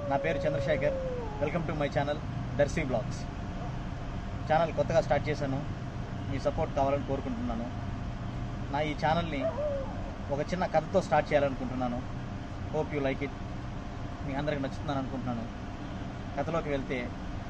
నా పేరు Chandrashekar welcome to my channel Darshi blogs channel కొత్తగా స్టార్ట్ చేశాను మీ సపోర్ట్ కావాలని కోరుకుంటున్నాను నా ఈ ఛానల్ని ఒక చిన్న కథతో స్టార్ట్ చేయాలనుకుంటున్నాను హోప్ యూ లైక్ ఇట్ మీ అందరికి నచ్చుతుందని అనుకుంటున్నాను కథలోకి వెళ్తే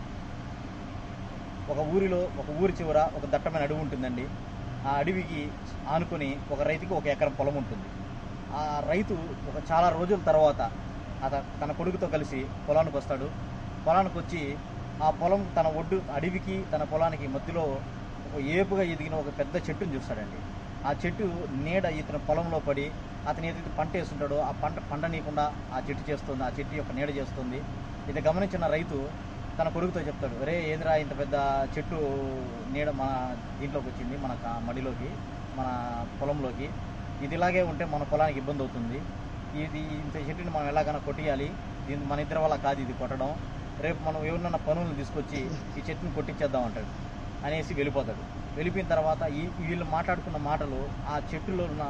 ఒక ఊరిలో ఒక ఊరి చివర ఒక దట్టమైన అడవి ఉంటుందండి ఆ అడవికి ఆనుకొని ఒక రైతుకి ఒక ఎకరం పొలం ఉంటుంది ఆ రైతు ఒక చాలా రోజుల తర్వాత అత తన కొడుకుతో కలిసి పొలానికి వస్తాడు పొలానికి వచ్చి ఆ పొలం తన ఒడ్డు అడవికి తన పొలానికి మధ్యలో ఒక ఏపుగా ఎదిగిన ఒక పెద్ద చెట్టుని చూస్తాడండి ఆ చెట్టు నీడ ఇతని పొలంలో పడి అతను ఏదైతే పంట వేస్తుంటాడో ఆ పంట పండనీయకుండా ఆ చెట్టు చేస్తుంది ఆ చెట్టు యొక్క నీడ చేస్తుంది ఇది గమనించిన రైతు తన కొడుకుతో చెప్తాడు అరే ఏంద్రా ఇంత పెద్ద చెట్టు నీడ మన దీంట్లోకి వచ్చింది మన కా- మడిలోకి మన పొలంలోకి ఇది ఇలాగే ఉంటే మన పొలానికి ఇబ్బంది అవుతుంది ఇది ఇంత చెట్టుని మనం ఎలాగైనా కొట్టియాలి దీని మన ఇద్దరి వల్ల కాదు ఇది కొట్టడం రేపు మనం ఎవరినన్నా పనులను తీసుకొచ్చి ఈ చెట్టుని కొట్టించేద్దాం అంటాడు అనేసి వెళ్ళిపోతాడు వెళ్ళిపోయిన తర్వాత ఈ వీళ్ళు మాట్లాడుకున్న మాటలు ఆ చెట్టులో ఉన్న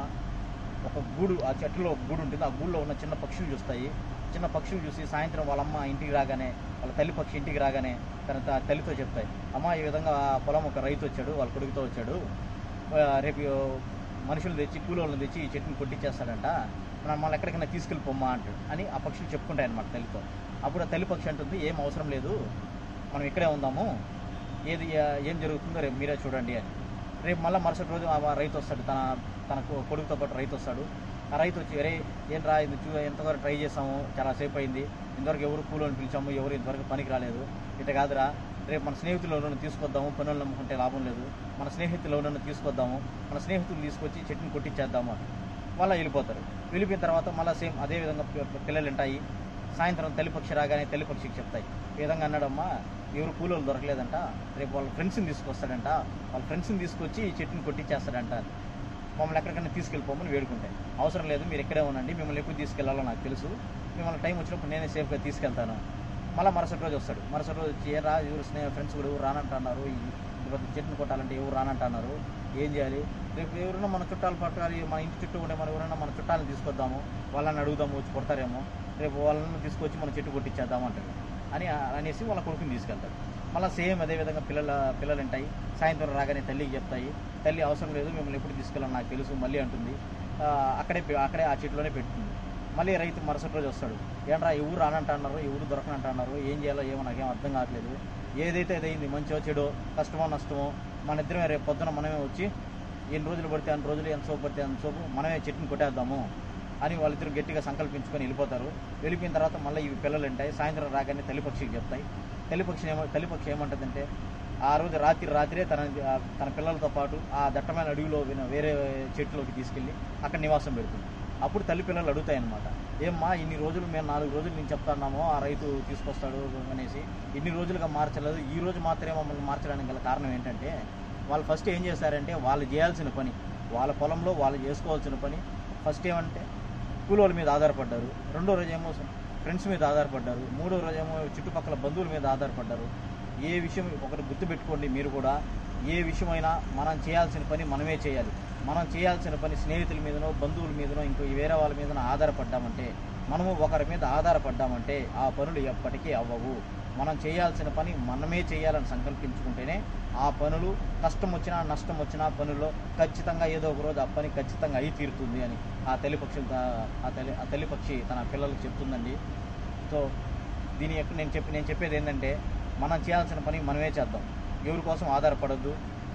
ఒక గూడు ఆ చెట్టులో ఒక గూడు ఉంటుంది ఆ గూడులో ఉన్న చిన్న పక్షులు చూస్తాయి చిన్న పక్షులు చూసి సాయంత్రం వాళ్ళ అమ్మ ఇంటికి రాగానే వాళ్ళ తల్లి పక్షి ఇంటికి రాగానే తన త- తల్లితో చెప్తాయి అమ్మ ఈ విధంగా ఆ పొలం ఒక రైతు వచ్చాడు వాళ్ళ కొడుకుతో వచ్చాడు ఆ, రేపు మనుషులు తెచ్చి కూలోళ్ళని తెచ్చి ఈ చెట్టుని కొట్టించేస్తాడంట మనం మళ్ళీ ఎక్కడికైనా తీసుకెళ్ళిపోమ్మా అంటాడు అని ఆ పక్షులు చెప్పుకుంటాయి అనమాట తల్లితో అప్పుడు ఆ తల్లి పక్షి అంటుంది ఏం అవసరం లేదు మనం ఇక్కడే ఉందాము ఏది ఆ, ఏం జరుగుతుందో రేపు మీరే చూడండి అని రేపు మళ్ళీ మరుసటి రోజు ఆ రైతు వస్తాడు తన తన కొ- కొడుకుతో పాటు రైతు వస్తాడు ఆ రైతు వచ్చి అరే ఏం రా ఇది చూ ఎంతవరకు ట్రై చేసాము చాలా సేపు అయింది ఇంతవరకు ఎవరు కూలోని పిలిచాము ఎవరు ఇంతవరకు పనికి రాలేదు ఇట కాదురా రేపు మన స్నేహితులు ఎవరైనా తీసుకొద్దాము పనులు నమ్ముకుంటే లాభం లేదు మన స్నేహితులు ఎవరైనా తీసుకొద్దాము మన స్నేహితులు తీసుకొచ్చి చెట్టుని కొట్టించేద్దాము అని మళ్ళీ వెళ్ళిపోతారు వెళ్ళిపోయిన తర్వాత మళ్ళీ సేమ్ అదే విధంగా పి- పిల్లలు ఉంటాయి సాయంత్రం తల్లిపక్షి రాగానే తల్లిపక్షికి చెప్తాయి ఈ విధంగా అన్నాడమ్మా ఎవరు కూలోళ్ళు దొరకలేదంట రేపు వాళ్ళ ఫ్రెండ్స్ని తీసుకొస్తాడంట వాళ్ళ ఫ్రెండ్స్ని తీసుకొచ్చి ఈ చెట్టుని కొట్టించేస్తాడంట మమ్మల్ని ఎక్కడికైనా తీసుకెళ్ళిపోమని వేడుకుంటాయి అవసరం లేదు మీరు ఇక్కడే ఉండండి మిమ్మల్ని ఎప్పుడు తీసుకెళ్లాలో నాకు తెలుసు మిమ్మల్ని టైం వచ్చినప్పుడు నేనే సేఫ్గా తీసుకెళ్తాను మళ్ళీ మరుసటి రోజు వస్తాడు మరుసటి రోజు వచ్చి ఏ రా ఎవరు స్నేహ ఫ్రెండ్స్ కూడా ఎవరు రానంటున్నారు ఈ ఇంత పెద్ద చెట్టుని కొట్టాలంటే ఎవరు రానంటున్నారు ఏం చేయాలి రేపు ఎవరైనా మన చుట్టాలు పట్టాలి మన ఇంటి చుట్టూ ఉండే మన ఎవరైనా మన చుట్టాలను తీసుకొద్దాము వాళ్ళని అడుగుదాము వచ్చి కొడతారేమో రేపు వాళ్ళని తీసుకొచ్చి మన చెట్టు కొట్టించేద్దాం అంటాడు అని అనేసి వాళ్ళ కొడుకుని తీసుకెళ్తాడు మళ్ళీ సేమ్ అదే విధంగా పిల్లల పిల్లలు ఉంటాయి సాయంత్రం రాగానే తల్లికి చెప్తాయి తల్లి అవసరం లేదు మిమ్మల్ని ఎప్పుడు తీసుకెళ్ళాలి నాకు తెలుసు మళ్ళీ అంటుంది ఆ, అక్కడే పె- అక్కడే ఆ చెట్టులోనే పెట్టుతుంది మళ్ళీ రైతు మరుసటి రోజు వస్తాడు ఏంట్రా ఎవరు రానంటున్నారు ఎవరు దొరకనంటున్నారు ఏం చేయాలో ఏమో నాకేం అర్థం కావట్లేదు ఏదైతే అదైంది మంచో చెడో కష్టమో నష్టమో మన ఇద్దరమే రేపు పొద్దున మనమే వచ్చి ఎన్ని రోజులు పడితే అన్ని రోజులు ఎంత సోపు పడితే అంత సోపు మనమే చెట్టుని కొట్టేద్దాము అని వాళ్ళిద్దరు గట్టిగా సంకల్పించుకొని వెళ్ళిపోతారు వెళ్ళిపోయిన తర్వాత మళ్ళీ ఇవి పిల్లలు ఉంటాయి సాయంత్రం రాగానే తల్లిపక్షికి చెప్తాయి తల్లిపక్షి ఏమో తల్లిపక్షి ఏమంటుందంటే ఆ రోజు రాత్రి రాత్రే తన ఆ తన పిల్లలతో పాటు ఆ దట్టమైన అడవిలో విన- వేరే చెట్టులోకి తీసుకెళ్ళి అక్కడ నివాసం పెడుతుంది అప్పుడు తల్లి పిల్లలు అడుగుతాయి అనమాట ఏమ్మా ఇన్ని రోజులు మేము నాలుగు రోజులు నేను చెప్తాన్నామో ఆ రైతు తీసుకొస్తాడు అనేసి ఇన్ని రోజులుగా మార్చలేదు ఈ రోజు మాత్రమే మమ్మల్ని మార్చడానికి గల కారణం ఏంటంటే వాళ్ళు ఫస్ట్ ఏం చేశారంటే వాళ్ళు చేయాల్సిన పని వాళ్ళ పొలంలో వాళ్ళు చేసుకోవాల్సిన పని ఫస్ట్ ఏమంటే కూలోళ్ళ మీద ఆధారపడ్డారు రెండో రోజు ఏమో ఫ్రెండ్స్ మీద ఆధారపడ్డారు మూడో రోజు ఏమో చుట్టుపక్కల బంధువుల మీద ఆధారపడ్డారు ఏ విషయం ఒకటి గుర్తుపెట్టుకోండి మీరు కూడా ఏ విషయమైనా మనం చేయాల్సిన పని మనమే చేయాలి మనం చేయాల్సిన పని స్నేహితుల మీదనో బంధువుల మీదనో ఇంకో వేరే వాళ్ళ మీదనో ఆధారపడ్డామంటే మనము ఒకరి మీద ఆధారపడ్డామంటే ఆ పనులు ఎప్పటికీ అవ్వవు మనం చేయాల్సిన పని మనమే చేయాలని సంకల్పించుకుంటేనే ఆ పనులు కష్టం వచ్చినా నష్టం వచ్చినా పనుల్లో ఖచ్చితంగా ఏదో ఒక రోజు ఆ పని ఖచ్చితంగా అయి తీరుతుంది అని ఆ తల్లిపక్షి ఆ తల్లి ఆ తల్లిపక్షి తన పిల్లలకు చెప్తుందండి సో దీని యొక్క నేను చెప్పి నేను చెప్పేది ఏంటంటే మనం చేయాల్సిన పని మనమే చేద్దాం ఎవరి కోసం ఆధారపడద్దు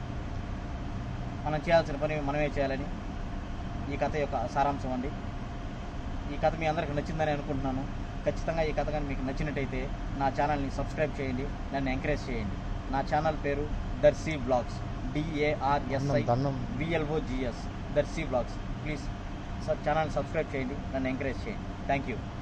మనం చేయాల్సిన పని మనమే చేయాలని ఈ కథ యొక్క సారాంశం అండి ఈ కథ మీ అందరికి నచ్చిందని అనుకుంటున్నాను ఖచ్చితంగా ఈ కథ కానీ మీకు నచ్చినట్టయితే నా ఛానల్ని సబ్స్క్రైబ్ చేయండి నన్ను ఎంకరేజ్ చేయండి నా ఛానల్ పేరు దర్శీ బ్లాగ్స్ డిఏఆర్ఎస్ఐ దండం. BLO GS Darshi blogs please channel subscribe చేయండి నన్ను ఎంకరేజ్ చేయండి థ్యాంక్ యూ